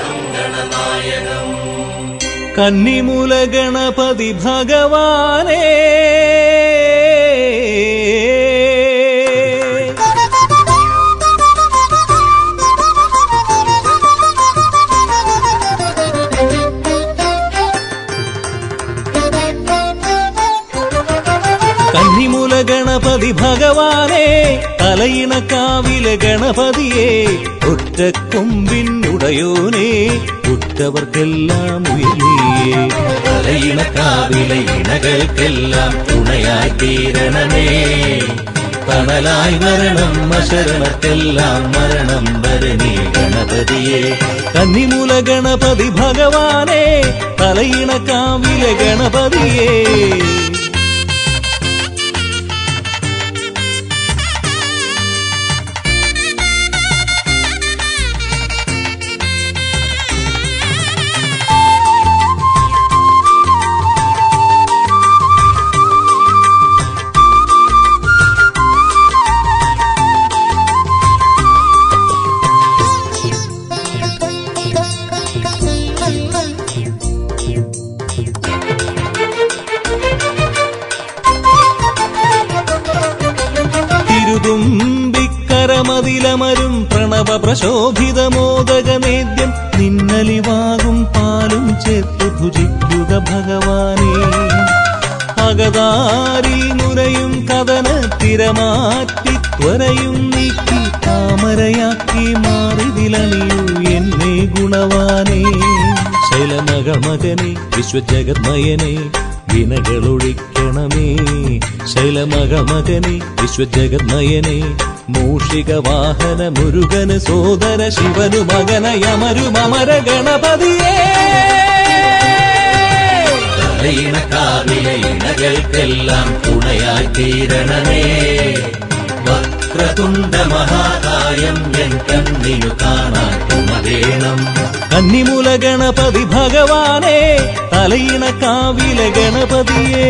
കന്നിമൂല ഗണപതി ഭഗവാനേ കന്നിമൂല ഗണപതി ഭഗവാനേ തലയിണക്കാവിലെ ഗണപതിയെ ഒറ്റക്കൊമ്പിനുടയോനേ ഉറ്റവർക്കെല്ലാം ഉയരിയേ തലയിണക്കാവിലെ ഇണകൾക്കെല്ലാം തുണയായി തീരണമേ തണലായി വരണം അശരണത്തെല്ലാം മരണം വരണേ ഗണപതിയെ കന്നിമൂല ഗണപതി ഭഗവാനേ തലയിണക്കാവിലെ ഗണപതിയേ തിരുതുമ്പിക്കരമതിലമരും പ്രണവ പ്രശോഭിത മോദക നേദ്യം നിന്നലിവാകും പാലും ചേർത്തു ഭുജിക്കുക ഭഗവാനേ അകതാരി നുരയും കഥന തിരമാറ്റി ത്വരയും നീക്കി താമരയാക്കി മാറിതിലണിയൂ എന്നെ ഗുണവാനേ ശൈലമകമകനെ വിശ്വജഗന്മയനെ വിനകളൊഴിക്കണമേ ശൈലമകമകനെ വിശ്വജഗന്മയനെ മൂഷിക വാഹന മുരുകന് സോദര ശിവനു മകനയമരുമര ഗണപതിയേ തലയിണക്കാവിലെ ഇണകൾക്കെല്ലാം തുണയായി തീരണമേ വക്രതുണ്ട മഹാകായം എൻ കണ്ണിനു കാണാൻ തുണവേണം കന്നിമൂല ഗണപതി ഭഗവാനേ തലയിണ കാവിലെ ഗണപതിയേ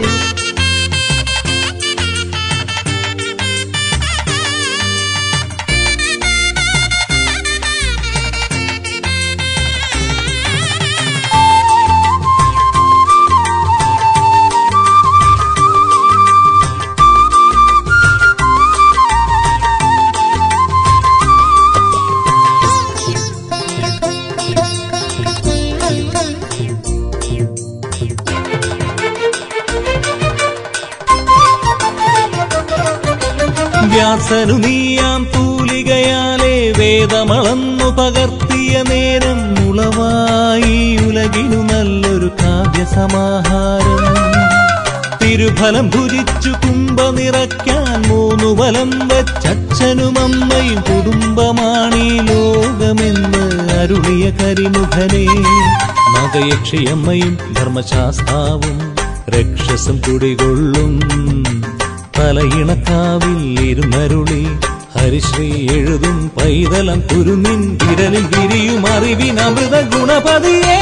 വ്യാസനു നീയാം തൂലികയാലെ വേദമളന്നു പകർത്തിയ നേരം ഉളവായി ഉലകിനു നല്ലൊരു കാവ്യസമാഹാരം തിരുഫലം ഭുജിച്ചു കുംഭ നിറയ്ക്കാൻ മൂന്നു ഫലം വെച്ചച്ഛനും അമ്മയും കുടുംബമാണീ ലോകമെന്ന് അരുളിയ കരിമുഖനെ മകയക്ഷിയമ്മയും ധർമ്മശാസ്താവും രക്ഷസം കുടികൊള്ളും തലയിണക്കാവിൽ ഇരുന്നരുളി ഹരിശ്രീ എഴുതും പൈതലം കുരുന്നിൻ വിരലിൽ വിരിയും അറിവിനമൃത ഗുണപതിയേ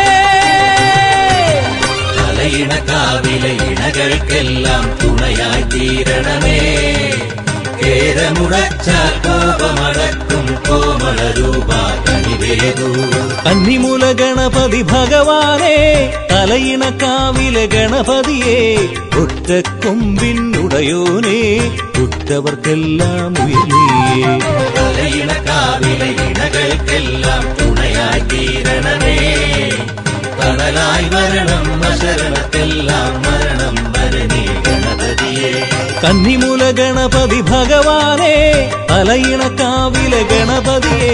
തലയിണക്കാവിലെ ഇണകൾക്കെല്ലാം തുണയായി തീരണമേ കേരമുടച്ച കോപമടക്കും കോമള രൂപ കനിവേദൂ കന്നിമൂല ഗണപതി ഭഗവാനേ തലയിണക്കാവിലെ ഗണപതിയെ ഒറ്റക്കൊമ്പിനുടയോനേ ഉറ്റവർക്കെല്ലാം ഉയരിയേ തലയിണക്കാവിലെ ഇണകൾക്കെല്ലാം തുണയായി തീരണമേ തണലായി വരണം അശരണത്തെല്ലാം മരണം വരണേ ഗണപതിയെ കന്നിമൂല ഗണപതി ഭഗവാനേ തലയിണക്കാവിലെ ഗണപതിയേ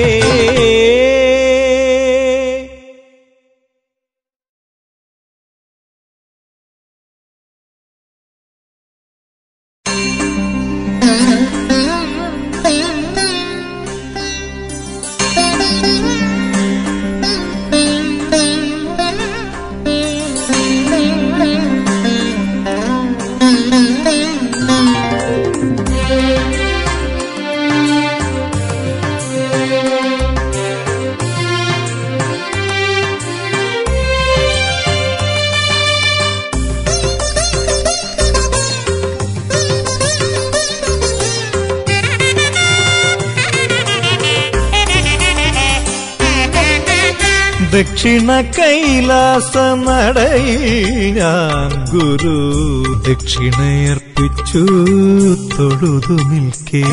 ദക്ഷിണ കൈലാസ നടയിൽ ഞാൻ ഗുരു ദക്ഷിണയർപ്പിച്ചു തൊഴുതു നിൽക്കേ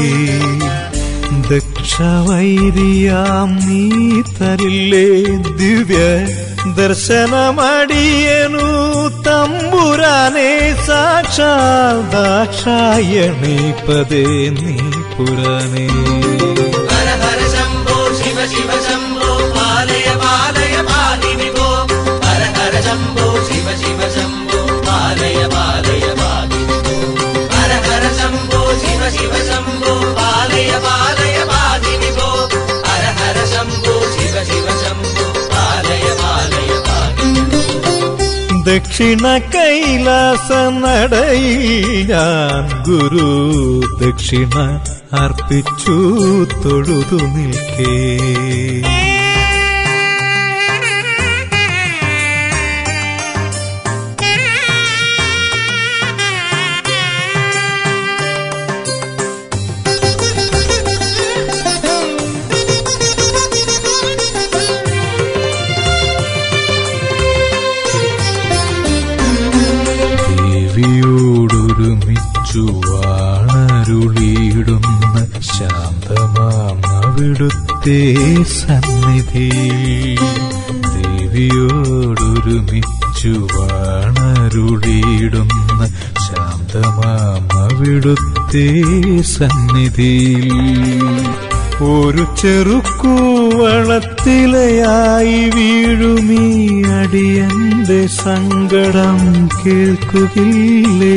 ദക്ഷവൈരിയാം നീ തരില്ലേ ദിവ്യ ദർശനമടിയനു തമ്പുരാനെ സാക്ഷാൽ ദാക്ഷായണി പദേ നീ പുരാനേ ഹര ഹര ശംഭോ ശിവ ശിവ ശംഭോ പാലയ പാലയ പാതി വിഭോ ഹര ഹര ശംഭോ ശിവ ശിവ ശംഭോ പാലയ പാലയ പാതി വിഭോ ഹര ഹര ശംഭോ ശിവ ശിവ ശംഭോ പാലയ പാലയ പാതി വിഭോ ഹര ഹര ശംഭോ ശിവ ശിവ ശംഭോ പാലയ പാലയ പാതി ദക്ഷിണ കൈലാസ നടയിൽ ഞാൻ ഗുരു ദക്ഷിണ അർപ്പിച്ചു തൊഴുതു നിൽക്കേ ദേവിയോടൊരുമിച്ചു വാണരുളിയിടുന്ന ശാന്തമാം അവിടുത്തെ സന്നിധി ദേവിയോടൊരുമിച്ചു വാണരുളിയിടുന്ന ശാന്തമാം അവിടുത്തെ സന്നിധിയിൽ ഒരു ചെറുക്കൂവളത്തിലയായി വീഴുമീ അടിയന്റെ സങ്കടം കേൾക്കുകില്ലേ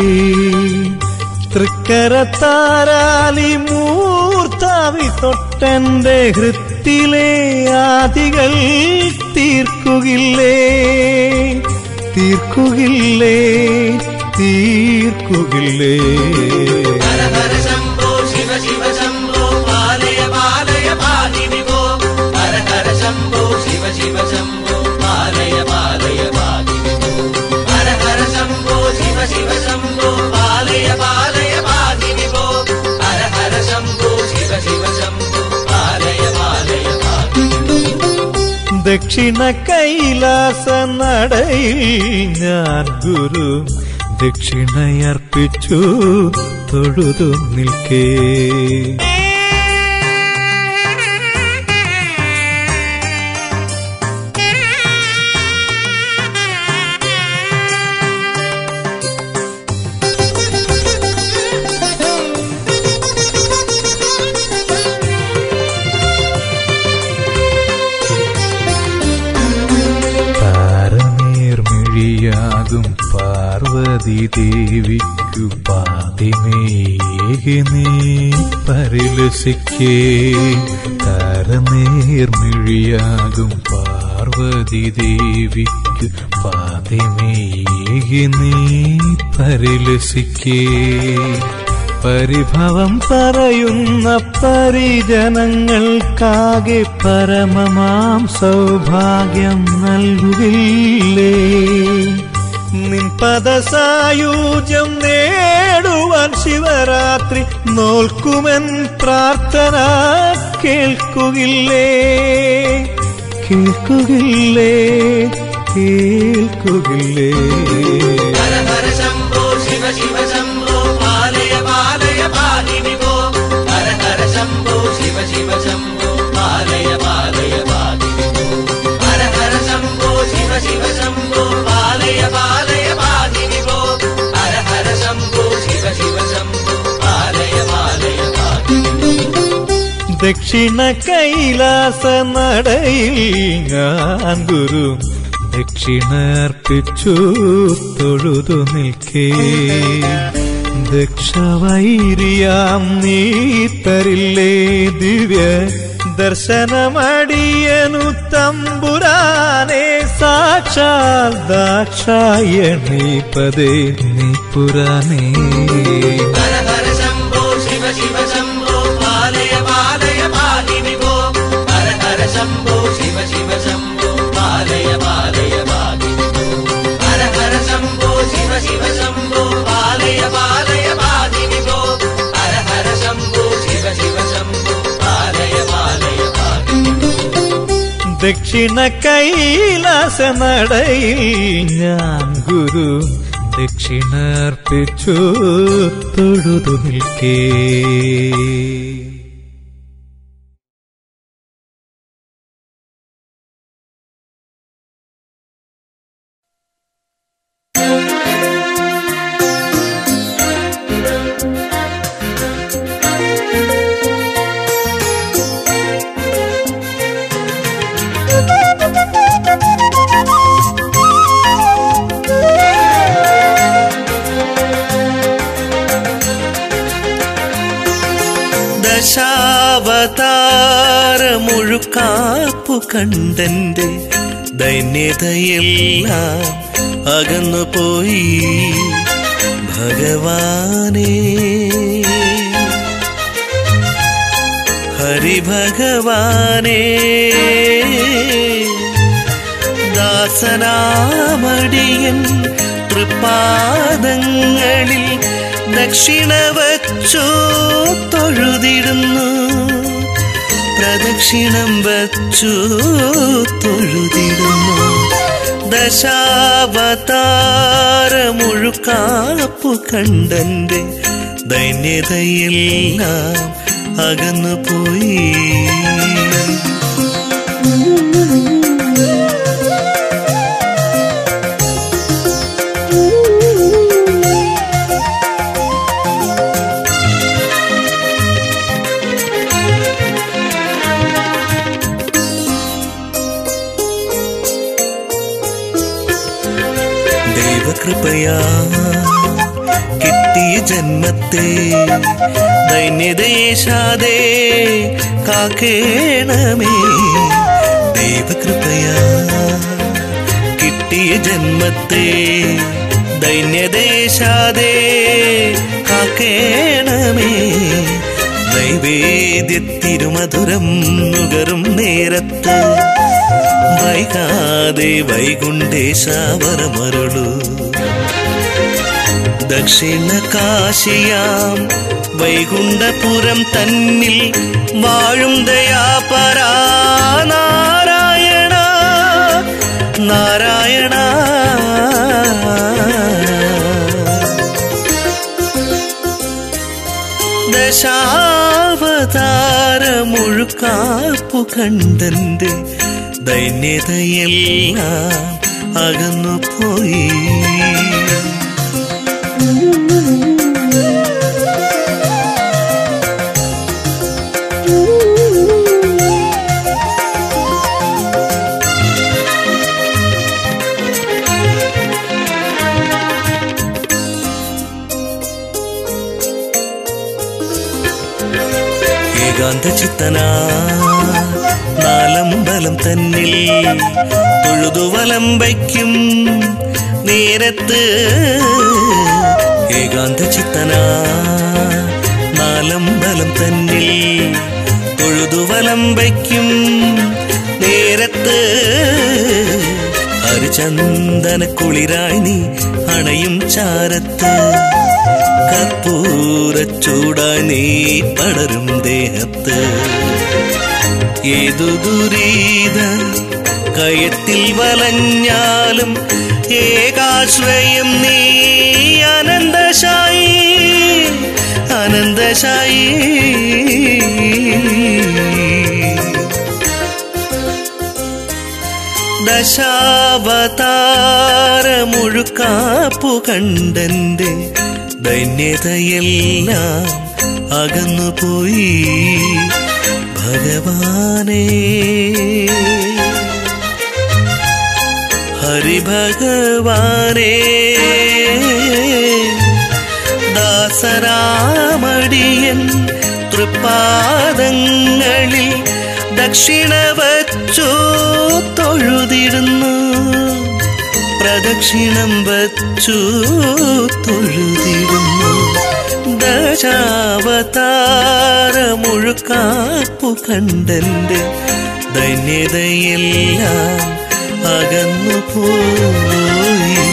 തൃക്കരത്താരാലി മൂർത്താവി തൊട്ടന്റെ ഹൃത്തിലെ ആദികൾ തീർക്കുകില്ലേ തീർക്കുകില്ലേ തീർക്കുകില്ലേ ഹര ഹര ശംഭോ ശിവ ശിവ ശംഭോ പാലയ പാലയ പാതി വിഭോ ഹര ഹര ശംഭോ ശിവ ശിവ ശംഭോ പാലയ പാലയ പാതി വിഭോ ഹര ഹര ശംഭോ ശിവ ശിവ ശംഭോ പാലയ പാലയ പാതി വിഭോ ഹര ഹര ശംഭോ ശിവ ശിവ ശംഭോ പാലയ പാലയ പാതി ദക്ഷിണ കൈലാസ നടയിൽ ഞാൻ ഗുരു ദക്ഷിണയർപ്പിച്ചു തൊഴുതു നിൽക്കേ താരനേർമിഴിയാകും പാർവതി ദേവിക്കു പാതിമേകി നീ പരിലസിക്കേ താരനേർമിഴിയാകും പാർവതി ദേവിക്കു പാതിമേകി നീ പരിലസിക്കേ പരിഭവം പറയുന്ന പരിജനങ്ങൾക്കാകെ പരമമാം സൗഭാഗ്യം നൽകുകില്ലേ നിൻ പദസായൂജ്യം നേടുവാൻ ശിവരാത്രി നോൽക്കുമെൻ പ്രാർത്ഥന കേൾക്കുകില്ലേ കേൾക്കുകില്ലേ കേൾക്കുകില്ലേ ഹര ഹര ശംഭോ ശിവ ശിവ ശംഭോ പാലയ പാലയ പാതി വിഭോ ഹര ഹര ശംഭോ ശിവ ശിവ ശംഭോ പാലയ പാലയ പാതി വിഭോ ഹര ഹര ശംഭോ ശിവ ശിവ ശംഭോ പാലയ പാലയ പാതി വിഭോ ഹര ഹര ശംഭോ ശിവ ശിവ ശംഭോ പാലയ പാലയ പാതി ദക്ഷിണ കൈലാസ നടയിൽ ഞാൻ ഗുരു ദക്ഷിണർപ്പിച്ചു തൊഴുതു നിൽക്കേ ദക്ഷവൈരിയാം നീ തരില്ലേ ദിവ്യ ദർശനമടിയനു തമ്പുരാനെ സാക്ഷാൽ ദാക്ഷായണി പദേ നീ പുരാനേ ഹര ഹര ശംഭോ ശിവ ശിവ ശംഭോ പാലയ പാലയ പാതി വിഭോ ഹര ഹര ശംഭോ ശിവ ശിവ ശംഭോ പാലയ പാലയ പാതി വിഭോ ഹര ഹര ശംഭോ ശിവ ശിവ ശംഭോ പാലയ പാലയ പാതി വിഭോ ഹര ഹര ശംഭോ ശിവ ശിവ ശംഭോ പാലയ പാലയ പാതി ദക്ഷിണ കൈലാസ നടയിൽ ഞാൻ ഗുരു ദക്ഷിണർപ്പിച്ചു തൊഴുതു നിൽക്കേ ദശാവതാരമുഴുക്കാപ്പു കണ്ടന്റെ ദൈന്യതയെല്ലാം അകന്നു പോയി ഭഗവാനേ ഹരിഭഗവാനേ ദാസനാമടിയൻ തൃപ്പാദങ്ങളിൽ ദക്ഷിണ വച്ചു തൊഴുതിടുന്നു പ്രദക്ഷിണം വച്ചു തൊഴുതിടുന്നു ദശാവതാരമുഴുക്കാപ്പു കണ്ടന്റെ ദൈന്യതയെല്ലാം അകന്നു പോയി ദൈവകൃപയാ കിട്ടിയ ജന്മത്തെ ദൈന്യദേശാദേ കാക്കേണമേ ദൈവകൃപയാ കിട്ടിയ ജന്മത്തെ ദൈന്യദേശാദേ കാക്കേണമേ നൈവേദ്യത്തിരുമധുരം നുകരും നേരത്ത് വൈകാതെ വൈകുണ്ഠേശാവരമരുളു ദക്ഷിണ കാശിയാം വൈകുണ്ഠപുരം തന്നിൽ വാഴും ദയാപരാ നാരായണ നാരായണ ദശാവതാരമുഴുക്കാപ്പു കണ്ടന്റെ ദൈന്യതയെല്ലാം അകന്നു പോയി ഏകാന്ത ചിത്തനാ നാലമ്പലം തന്നിൽ തൊഴുതുവലം വയ്ക്കും നേരത്ത് ഏകാന്ത ചിത്തനാ നാലമ്പലം തന്നിൽ തൊഴുതുവലം വയ്ക്കും നേരത്ത് ഹരിചന്ദന കുളിരായി നീ അണയും ചാരത്ത് കർപ്പൂരച്ചൂടായി നീ പടരും ദേഹത്ത് ഏതു ദുരീത കയത്തിൽ വലഞ്ഞാലും ഏകാശ്രയം നീ അനന്തശായി അനന്തശായി ദശാവതാരമുഴുക്കാപ്പു കണ്ടന്റെ ദൈന്യതയെല്ലാം അകന്നു പോയി ഭഗവാനേ ഹരിഭഗവാനേ ദാസരാമടിയൻ തൃപ്പാദങ്ങളിൽ ദക്ഷിണ വച്ചു തൊഴുതിടുന്നു പ്രദക്ഷിണം വച്ചു തൊഴുതിടുന്നു ദശാവതാരമുഴുക്കാപ്പു കണ്ടന്റെ ധന്യതയെല്ലാം അകന്നു പോയി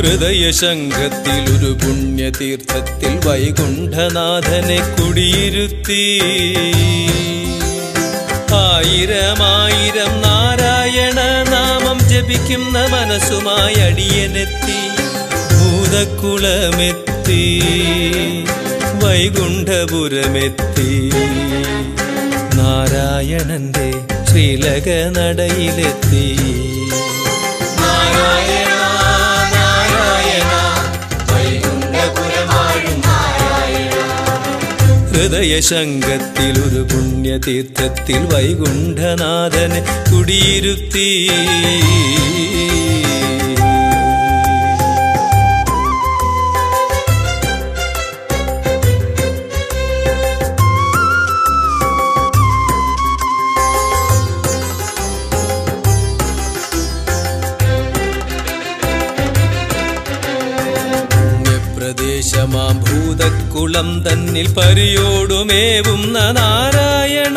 ഹൃദയശങ്കത്തിൽ ഒരു പുണ്യതീർത്ഥത്തിൽ വൈകുണ്ഠനാഥനെ കുടിയിരുത്തി ആയിരമായിരം നാരായണ നാമം ജപിക്കുന്ന മനസ്സുമായി അടിയനെത്തി ഭൂതക്കുളമെത്തി വൈകുണ്ഠപുരമെത്തി നാരായണന്റെ ശ്രീലക നടയിലെത്തി നാരായണ നാരായണ വൈകുണ്ഠപുരമാഴും ഹൃദയശങ്കത്തിൽ ഒരു പുണ്യതീർത്ഥത്തിൽ വൈകുണ്ഠനാഥനെ കുടിയിരുത്തി പുണ്യപ്രദേശമാം ഭൂതക്കുളം തന്നിൽ പരിയോടുമേവുന്ന നാരായണ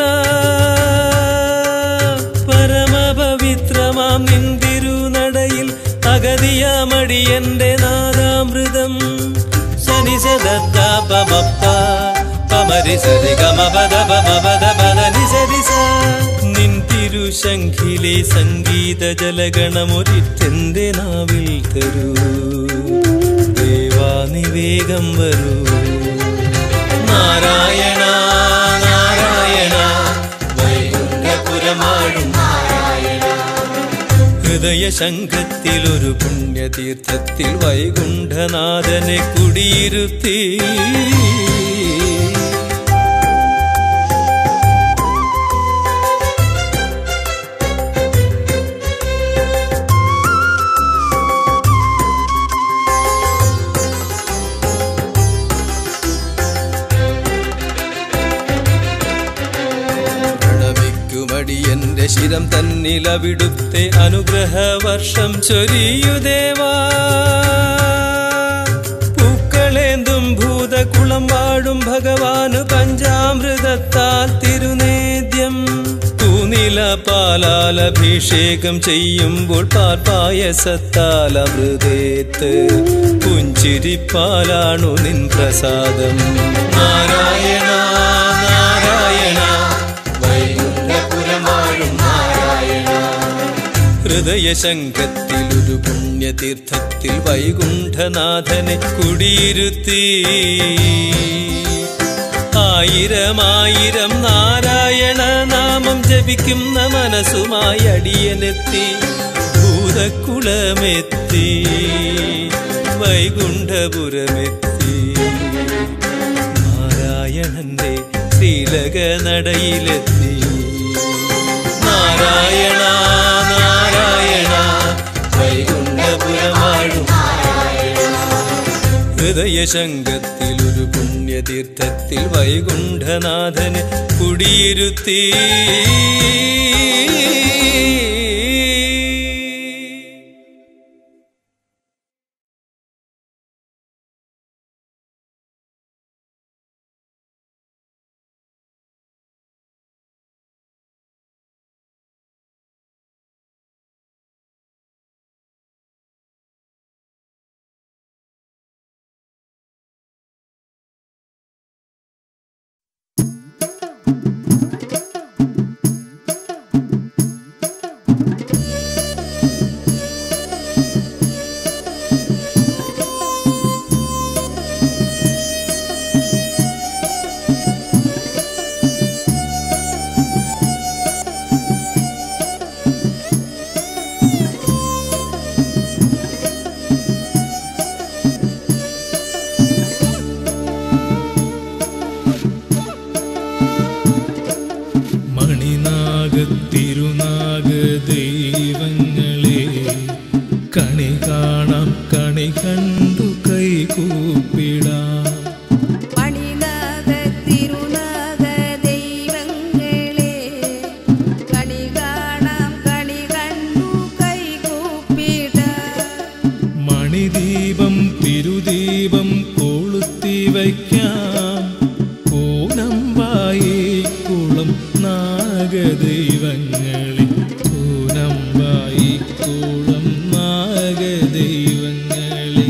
പരമപവിത്രമാം നിന്തിരുനടയിൽ അഗതിയാമടിയന്റെ നാദാമൃതം ശനി സദത്താപമപ്പ പമരി സരി ഗമപദ പമപദ പദനി സരി സ നിൻ തിരുശങ്കിലെ സംഗീത ജലഗണമൊരിറ്റെന്റെ നാവിൽ തരൂ ദേവാ നീ വേഗം വരൂ നാരായണ നാരായണ വൈകുണ്ഠപുരമാഴും ഹൃദയശങ്കത്തിൽ ഒരു പുണ്യതീർത്ഥത്തിൽ വൈകുണ്ഠനാഥനെ കുടിയിരുത്തി പ്രണമിക്കുമടിയന്റെ ശിരം തന്നിലവിടുത്തെ അനുഗ്രഹ വർഷം ചൊരിയുദേവാ പൂക്കളേന്തും ഭൂതകുളം വാഴും ഭഗവാനു പഞ്ചാമൃതത്താൽ തിരുനേദ്യം തൂനില പാലാൽ അഭിഷേകം ചെയ്യുമ്പോൾ പാൽപായസത്താൽ അമൃതേത്ത് പുഞ്ചിരിപ്പാലാണു നിൻ പ്രസാദം നാരായണ നാരായണ വൈകുണ്ഠപുരമാഴും നാരായണ ഹൃദയശങ്കത്തിൽ ഒരു പുണ്യതീർത്ഥത്തിൽ വൈകുണ്ഠനാഥനെ കുടിയിരുത്തി ആയിരമായിരം നാരായണ നാമം ജപിക്കുന്ന മനസ്സുമായി അടിയനെത്തി ഭൂതക്കുളമെത്തി വൈകുണ്ഠപുരമെത്തി നാരായണന്റെ ശ്രീലക നടയിലെത്തി നാരായണ നാരായണ വൈകുണ്ഠപുരമാഴും ഹൃദയശങ്കത്തിൽ ഒരു പുണ്യതീർത്ഥത്തിൽ വൈകുണ്ഠനാഥനെ കുടിയിരുത്തി മണിനാഗത്തിരുനാഗ ദൈവങ്ങളെ കണി കാണാം കണി കണ്ടു കൈകൂപ്പിടാം മണിനാഗ തിരുനാഗ ദൈവങ്ങളെ കണി കാണാം കണി കണ്ടു കൈകൂപ്പിടാം മണിദീപം തിരുദീപം കൊളുത്തി വയ്ക്കാം കൂനമ്പായി കുളം നാഗദൈവങ്ങളെ കൂനമ്പായി കുളം നാഗദൈവങ്ങളെ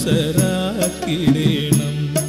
മാനസരാക്കിടേണം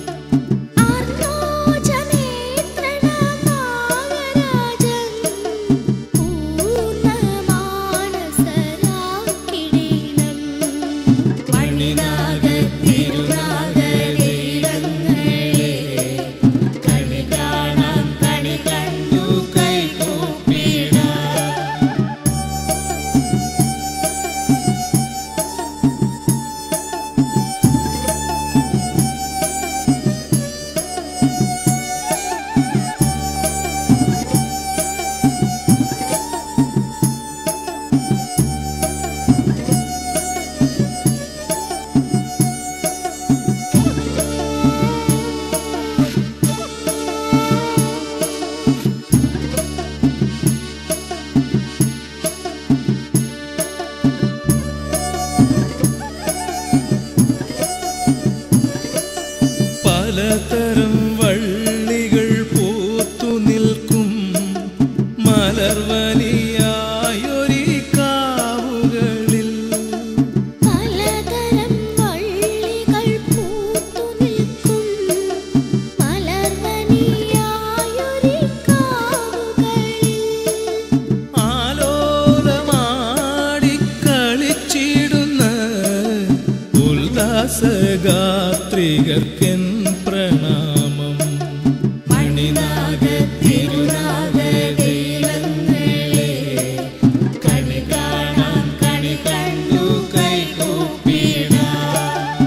പലതരം വള്ളികൾ പൂത്തു നിൽക്കും മലർവനിയായൊരി കാവുകളിൽ പലതരം വള്ളികൾ പൂത്തു നിൽക്കും മലർവനിയായൊരു കാവുകളിൽ ആലോലമാടി കളിച്ചിടുന്ന ഉല്ലാസഗാത്രികർക്കെൻ പ്രണാമം മണിനാഗ തിരുനാഗ ദൈവങ്ങളെ കണി കാണാൻ കണി കണ്ടു കൈകൂപ്പിടാം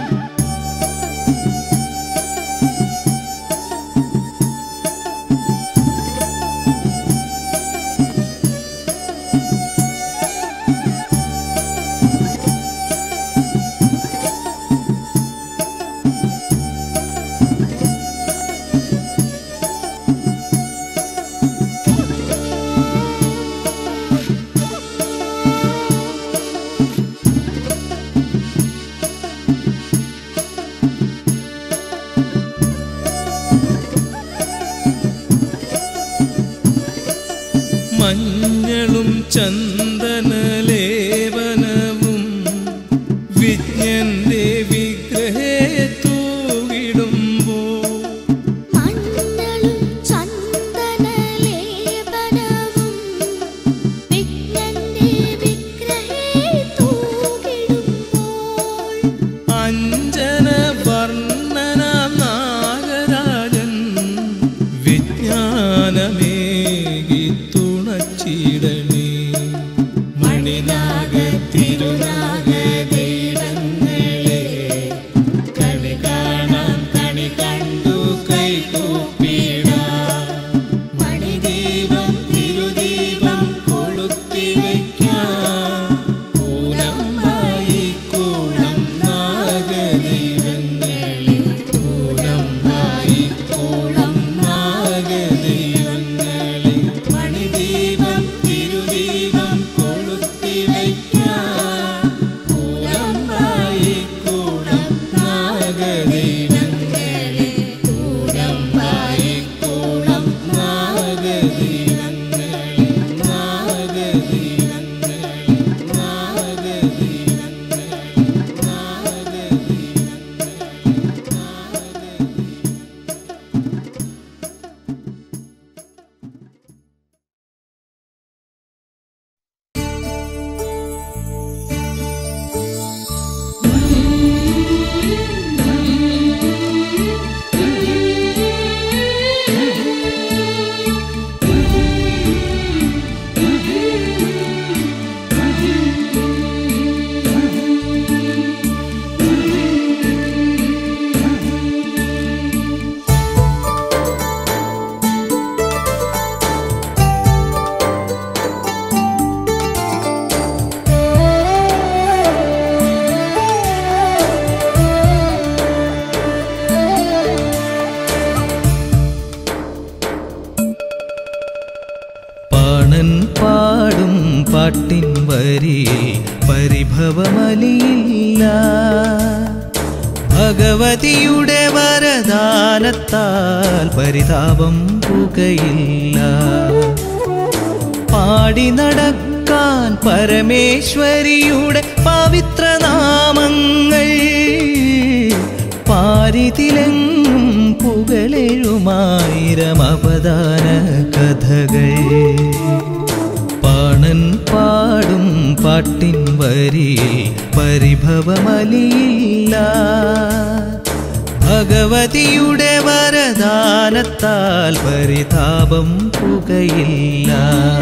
മഞ്ഞളും ചന്ദനലേവനവും വിജ്ഞന്റെ വിഗ്രഹേ തൂകിടുമ്പോ മഞ്ഞളും ചന്ദനലേപനവും വിഘ്നന്റെ വിഗ്രഹേ തൂകിടുമ്പോൾ അഞ്ജന വർണ്ണന നാഗരാജൻ വിജ്ഞാനമേകി തുണച്ചിടണേ മണിനാഗ തിരുനാഗ ദൈവങ്ങളെ കണി കാണാൻ കണി കണ്ടു കൈകൂപ്പിടാം മണിദീപം തിരുദീപം കൊളുത്തി വയ്ക്കാം പൂനമ്മായി കൂടം നാഗദൈവങ്ങളെ പൂനമ്മായി കൂടം നാഗദൈവങ്ങളെ മണിദീപം തിരുദീപം കൊളുത്തി വയ്ക്കാം പൂനമ്മായി കൂടം നാഗദൈവങ്ങളെ പൂനമ്മായി കൂടം നാഗദൈവങ്ങളെ നാഗദൈവങ്ങളെ പാണൻ പാടും പാട്ടിൻ വരിയിൽ പരിഭവമലിയില്ല ഭഗവതിയുടെ വരദാനത്താൽ പരിതാപം പുകയില്ല പാടി നടക്കാൻ പരമേശ്വരിയുടെ പവിത്ര നാമങ്ങൾ അപദാന കഥകൾ പാണൻ പാടും പാട്ടിൻ വരിയിൽ പരിഭവമലിയില്ല ഭഗവതിയുടെ വരദാനത്താൽ പരിതാപം പുകയില്ല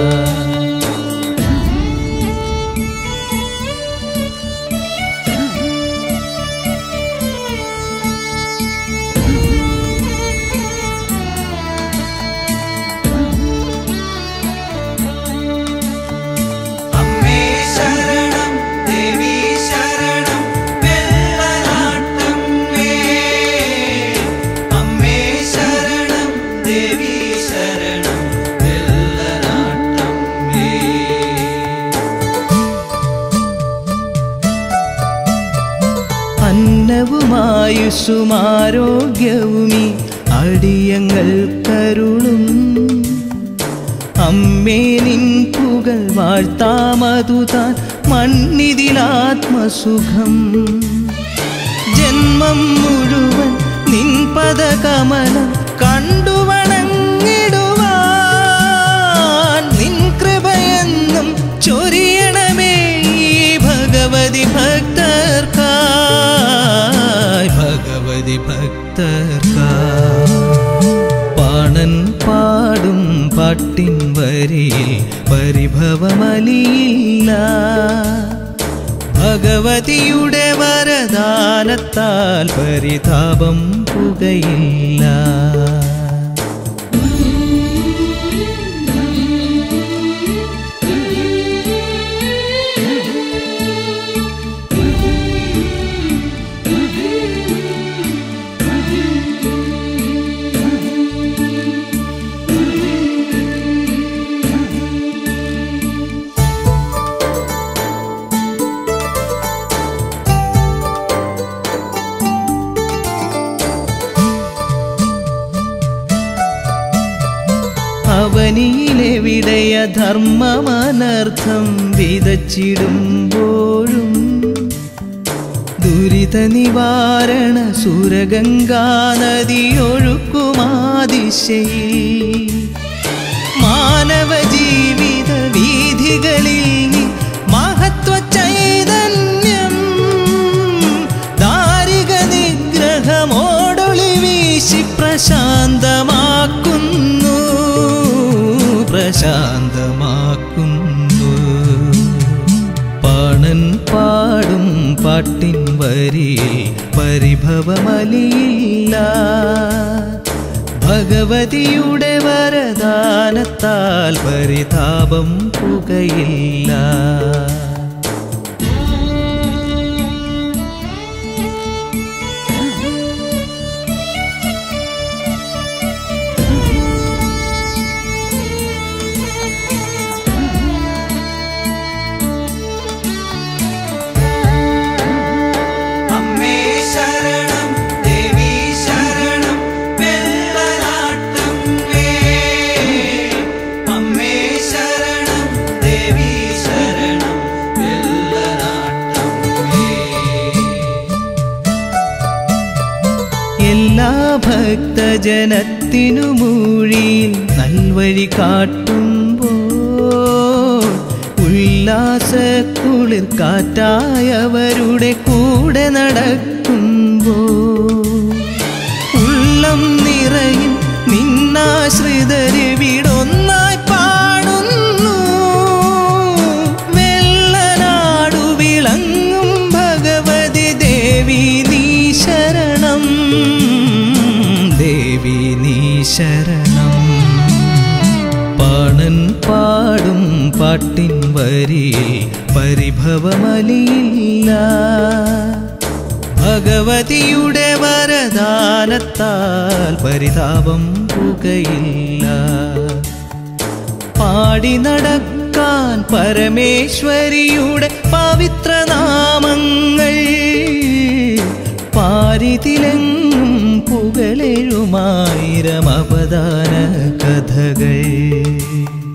അമ്മേ ശരണം ദേവി ശരണം വെള്ളനാട്ടം മേ അമ്മേ ശരണം ദേവി ശരണം വെള്ളനാട്ടം മേ അന്നവുമായുസുമാരോഗ്യവുമീ അടിയങ്ങൾ കരുളും അമ്മേ നിൻ പുകൾ വാഴ്ത്താമതുതാൻ മണ്ണിതിലാത്മസുഖം ജന്മം മുഴുവൻ നിൻ പദകമലം കണ്ടുവണങ്ങിടുവാൻ നിൻ കൃപയെന്നും ചൊരിയണമേ ഈ ഭഗവതി ഭക്തർക്കായി ഭഗവതി ഭക്തർക്കായി പാണൻ പാടും പാട്ടിൻ വരിയിൽ പരിഭവമലിയില്ല ഭഗവതിയുടെ വരദാനത്താൽ പരിതാപം പുകയില്ല അവനിയിലെവിടെയ ധർമ്മമനർത്ഥം വിതച്ചിടുമ്പോഴും ദുരിത നിവാരണ സുരഗംഗാ നദിയൊഴുക്കുമാതിശയിൽ മാനവ ജീവിത വീഥികളിൽ നീ മഹത്വ ചൈതന്യം ദാരിക നിഗ്രഹമോടൊളി വീശി പ്രശാന്തമാക്കുന്നു പ്രശാന്തമാക്കുന്നു പാണൻ പാടും പാട്ടിൻ വരിയിൽ പരിഭവമലിയില്ല ഭഗവതിയുടെ വരദാനത്താൽ പരിതാപം പുകയില്ല അമ്മേ ശരണം ദേവി ശരണം വെള്ളനാട്ടം മേ അമ്മേ ശരണം ദേവി ശരണം വെള്ളനാട്ടം മേ എല്ലാ ഭക്തജനത്തിനു മൂഴിയിൽ നൽവഴി കാട്ടുമ്പോൾ ഉല്ലാസക്കുളിർ കാറ്റായവരുടെ കൂടെ നടക്കുമ്പോൾ ഉള്ളം നിറയും നിന്നാശ്രിതരിവിടൊന്നായി പാടുന്നു വെള്ളനാടു വിളങ്ങും ഭഗവതി ദേവി നീ ശരണം ദേവി നീ ശരണം പാണൻ പാടും പാട്ടിൻ വരിയിൽ പരിഭവമലിയില്ല ഭഗവതിയുടെ വരദാനത്താൽ പരിതാപം പുകയില്ല പാടി നടക്കാൻ പരമേശ്വരിയുടെ പവിത്രനാമങ്ങൾ പാരിതിലെങ്ങും പുകളെഴുമായിരം അപദാന കഥകൾ